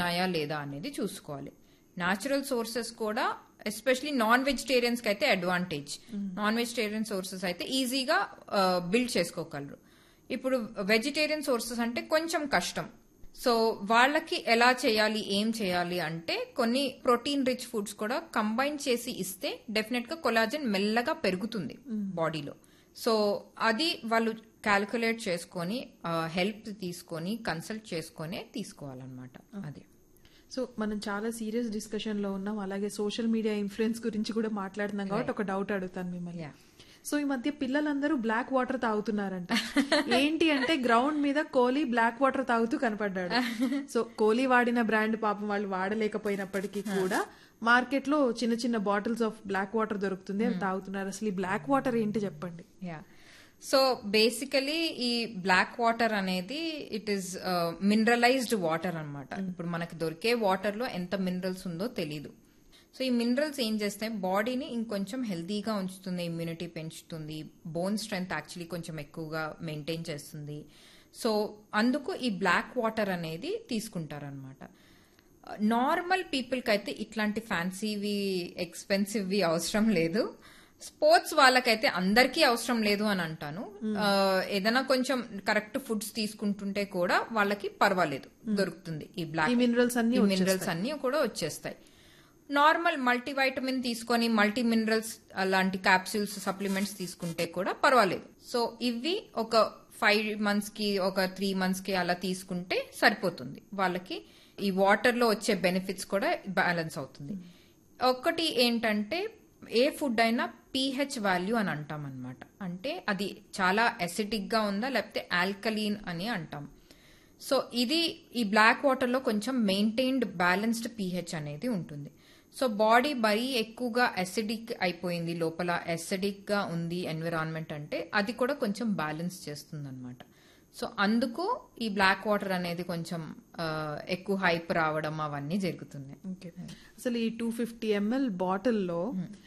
ఉన్నాయా లేదా అనేది చూసుకోవాలి న్యాచురల్ సోర్సెస్ కూడా ఎస్పెషలీ నాన్ వెజిటేరియన్స్ కి అయితే అడ్వాంటేజ్ నాన్ వెజిటేరియన్ సోర్సెస్ అయితే ఈజీగా బిల్డ్ చేసుకోగలరు ఇప్పుడు వెజిటేరియన్ సోర్సెస్ అంటే కొంచెం కష్టం సో వాళ్ళకి ఎలా చేయాలి ఏం చేయాలి అంటే కొన్ని ప్రోటీన్ రిచ్ ఫుడ్స్ కూడా కంబైన్ చేసి ఇస్తే డెఫినెట్ గా కొలాజన్ మెల్లగా పెరుగుతుంది బాడీలో సో అది వాళ్ళు క్యాల్కులేట్ చేసుకొని హెల్ప్ తీసుకొని కన్సల్ట్ చేసుకొని తీసుకోవాలన్నమాట అది సో మనం చాలా సీరియస్ డిస్కషన్ లో ఉన్నాం అలాగే సోషల్ మీడియా ఇన్ఫ్లుయెన్స్ గురించి కూడా మాట్లాడుతున్నాం కాబట్టి ఒక డౌట్ అడుగుతాను మిమ్మల్ని Yeah. సో ఈ మధ్య పిల్లలందరూ బ్లాక్ వాటర్ తాగుతున్నారంట ఏంటి అంటే గ్రౌండ్ మీద కోహ్లీ బ్లాక్ వాటర్ తాగుతూ కనపడ్డాడు సో కోహ్లీ వాడిన బ్రాండ్ పాపం వాళ్ళు వాడలేకపోయినప్పటికీ కూడా మార్కెట్ లో చిన్న చిన్న బాటిల్స్ ఆఫ్ బ్లాక్ వాటర్ దొరుకుతుంది అవి తాగుతున్నారు అసలు ఈ బ్లాక్ వాటర్ ఏంటి చెప్పండి యా సో బేసికలీ ఈ బ్లాక్ వాటర్ అనేది ఇట్ ఈస్ మినరలైజ్డ్ వాటర్ అన్నమాట ఇప్పుడు మనకి దొరికే వాటర్ లో ఎంత మినరల్స్ ఉందో తెలీదు సో ఈ మినరల్స్ ఏం చేస్తాయి బాడీని ఇంకొంచెం హెల్తీగా ఉంచుతుంది ఇమ్యూనిటీ పెంచుతుంది బోన్ స్ట్రెంగ్త్ యాక్చువల్లీ కొంచెం ఎక్కువగా మెయింటైన్ చేస్తుంది సో అందుకు ఈ బ్లాక్ వాటర్ అనేది తీసుకుంటారనమాట నార్మల్ పీపుల్కి అయితే ఇట్లాంటి ఫ్యాన్సీవి ఎక్స్పెన్సివ్వి అవసరం లేదు స్పోర్ట్స్ వాళ్ళకైతే అందరికీ అవసరం లేదు అని అంటాను ఆ, ఏదైనా కొంచెం కరెక్ట్ ఫుడ్స్ తీసుకుంటుంటే కూడా వాళ్ళకి పర్వాలేదు దొరుకుతుంది ఈ బ్లాక్ ఈ మినరల్స్ అన్ని మినరల్స్ అన్ని కూడా వచ్చేస్తాయి నార్మల్ మల్టీవైటమిన్ తీసుకొని మల్టీ మినరల్స్ అలాంటి క్యాప్సూల్స్ సప్లిమెంట్స్ తీసుకుంటే కూడా పర్వాలేదు సో ఇవి ఒక ఫైవ్ మంత్స్ కి ఒక త్రీ మంత్స్ కి అలా తీసుకుంటే సరిపోతుంది వాళ్ళకి ఈ వాటర్ లో వచ్చే బెనిఫిట్స్ కూడా బ్యాలెన్స్ అవుతుంది ఒకటి ఏంటంటే ఏ ఫుడ్ అయినా పీహెచ్ వాల్యూ అని అంటాం అనమాట అంటే అది చాలా అసిడిక్ గా ఉందా లేకపోతే ఆల్కలీన్ అని అంటాం సో ఇది ఈ బ్లాక్ వాటర్ లో కొంచెం మెయింటైన్డ్ బ్యాలెన్స్డ్ పీహెచ్ అనేది ఉంటుంది సో బాడీ మరీ ఎక్కువగా అసిడిక్ అయిపోయింది లోపల అసిడిక్ గా ఉంది ఎన్విరాన్మెంట్ అంటే అది కూడా కొంచెం బ్యాలెన్స్ చేస్తుంది అనమాట సో అందుకు ఈ బ్లాక్ వాటర్ అనేది కొంచెం ఆ, ఎక్కువ హైప్ రావడం అవన్నీ జరుగుతున్నాయి ఓకే అసలు ఈ టూ ఫిఫ్టీ ఎంఎల్ బాటిల్లో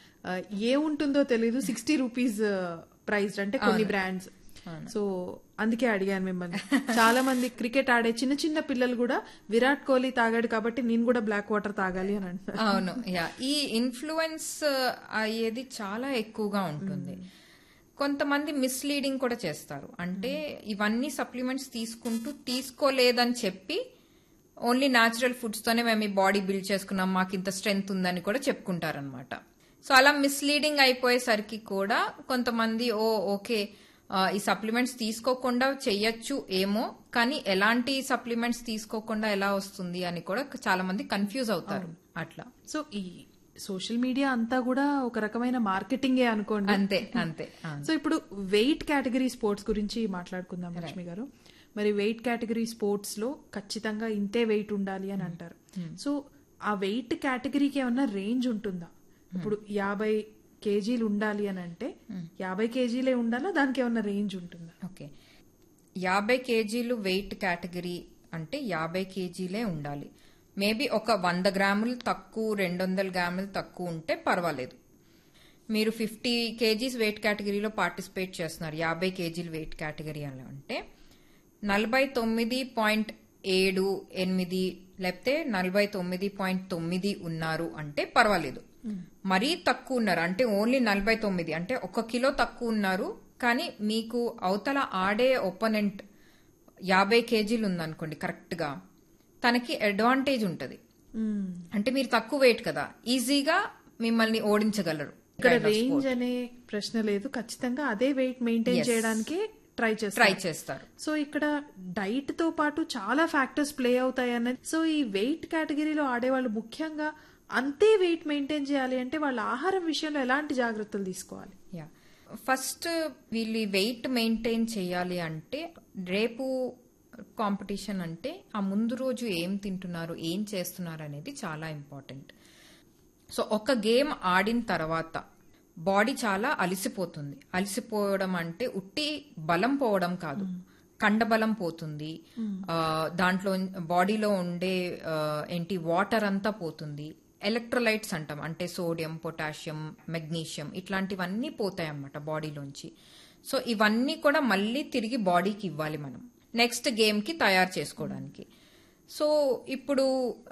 ఏ ఉంటుందో తెలియదు సిక్స్టీ రూపీస్ ప్రైస్ అంటే కొన్ని బ్రాండ్స్ సో అందుకే అడిగాను మిమ్మల్ని చాలా మంది క్రికెట్ ఆడే చిన్న చిన్న పిల్లలు కూడా విరాట్ కోహ్లీ తాగాడు కాబట్టి నేను కూడా బ్లాక్ వాటర్ తాగాలి అని అంటున్నారు అవును యా ఈ ఇన్ఫ్లుయెన్స్ అయ్యేది చాలా ఎక్కువగా ఉంటుంది కొంతమంది మిస్లీడింగ్ కూడా చేస్తారు అంటే ఇవన్నీ సప్లిమెంట్స్ తీసుకుంటూ తీసుకోలేదని చెప్పి ఓన్లీ న్యాచురల్ ఫుడ్స్ తోనే మేము ఈ బాడీ బిల్డ్ చేసుకున్నాం మాకు ఇంత స్ట్రెంగ్త్ ఉందని కూడా చెప్పుకుంటారనమాట సో అలా మిస్లీడింగ్ అయిపోయేసరికి కూడా కొంతమంది ఓ ఓకే ఆ, ఈ సప్లిమెంట్స్ తీసుకోకుండా చెయ్యొచ్చు ఏమో కానీ ఎలాంటి సప్లిమెంట్స్ తీసుకోకుండా ఎలా వస్తుంది అని కూడా చాలా మంది కన్ఫ్యూజ్ అవుతారు అట్లా సో ఈ సోషల్ మీడియా అంతా కూడా ఒక రకమైన మార్కెటింగే అనుకోండి అంతే అంతే ఆ. సో ఇప్పుడు వెయిట్ కేటగిరీ స్పోర్ట్స్ గురించి మాట్లాడుకుందాం లక్ష్మి గారు మరి వెయిట్ కేటగిరీ స్పోర్ట్స్ లో ఖచ్చితంగా ఇంతే వెయిట్ ఉండాలి అని అంటారు సో ఆ వెయిట్ కేటగిరీకి ఏమన్నా రేంజ్ ఉంటుందా ఇప్పుడు యాభై కేజీలు ఉండాలి అని అంటే యాభై కేజీలే ఉండాలా దానికి ఏమన్నా రేంజ్ ఉంటుందా ఓకే యాభై కేజీలు వెయిట్ కేటగిరీ అంటే యాభై కేజీలే ఉండాలి మేబీ ఒక వంద గ్రాములు తక్కువ రెండు వందల గ్రాములు తక్కువ ఉంటే పర్వాలేదు మీరు ఫిఫ్టీ కేజీస్ వెయిట్ కేటగిరీలో పార్టిసిపేట్ చేస్తున్నారు యాభై కేజీలు వెయిట్ కేటగిరీ అని అంటే నలభై తొమ్మిది పాయింట్ ఏడు ఎనిమిది లేకపోతే నలభై తొమ్మిది పాయింట్ తొమ్మిది ఉన్నారు అంటే పర్వాలేదు మరీ తక్కువ ఉన్నారు అంటే ఓన్లీ నలభై తొమ్మిది అంటే ఒక కిలో తక్కువ ఉన్నారు కానీ మీకు అవతల ఆడే ఒపోనెంట్ యాభై కేజీలు ఉందనుకోండి కరెక్ట్ గా తనకి అడ్వాంటేజ్ ఉంటది అంటే మీరు తక్కువ వెయిట్ కదా ఈజీగా మిమ్మల్ని ఓడించగలరు ఇక్కడ రేంజ్ అనే ప్రశ్న లేదు ఖచ్చితంగా అదే వెయిట్ మెయింటైన్ చేయడానికి ట్రై చేస్తారు ట్రై చేస్తారు సో ఇక్కడ డైట్ తో పాటు చాలా ఫ్యాక్టర్స్ ప్లే అవుతాయి అన్నది సో ఈ వెయిట్ కేటగిరీలో ఆడేవాళ్ళు ముఖ్యంగా అంతే వెయిట్ మెయింటైన్ చేయాలి అంటే వాళ్ళ ఆహారం విషయంలో ఎలాంటి జాగ్రత్తలు తీసుకోవాలి యా ఫస్ట్ వీళ్ళు వెయిట్ మెయింటైన్ చేయాలి అంటే రేపు కాంపిటీషన్ అంటే ఆ ముందు రోజు ఏం తింటున్నారు ఏం చేస్తున్నారు అనేది చాలా ఇంపార్టెంట్ సో ఒక గేమ్ ఆడిన తర్వాత బాడీ చాలా అలసిపోతుంది అలసిపోవడం అంటే ఉట్టి బలం పోవడం కాదు కండబలం పోతుంది ఆ, దాంట్లో బాడీలో ఉండే ఆ, ఏంటి వాటర్ అంతా పోతుంది ఎలక్ట్రోలైట్స్ అంటాం అంటే సోడియం పొటాషియం మెగ్నీషియం ఇట్లాంటివన్నీ పోతాయి అన్నమాట బాడీలోంచి సో ఇవన్నీ కూడా మళ్ళీ తిరిగి బాడీకి ఇవ్వాలి మనం నెక్స్ట్ గేమ్ కి తయారు చేసుకోవడానికి సో ఇప్పుడు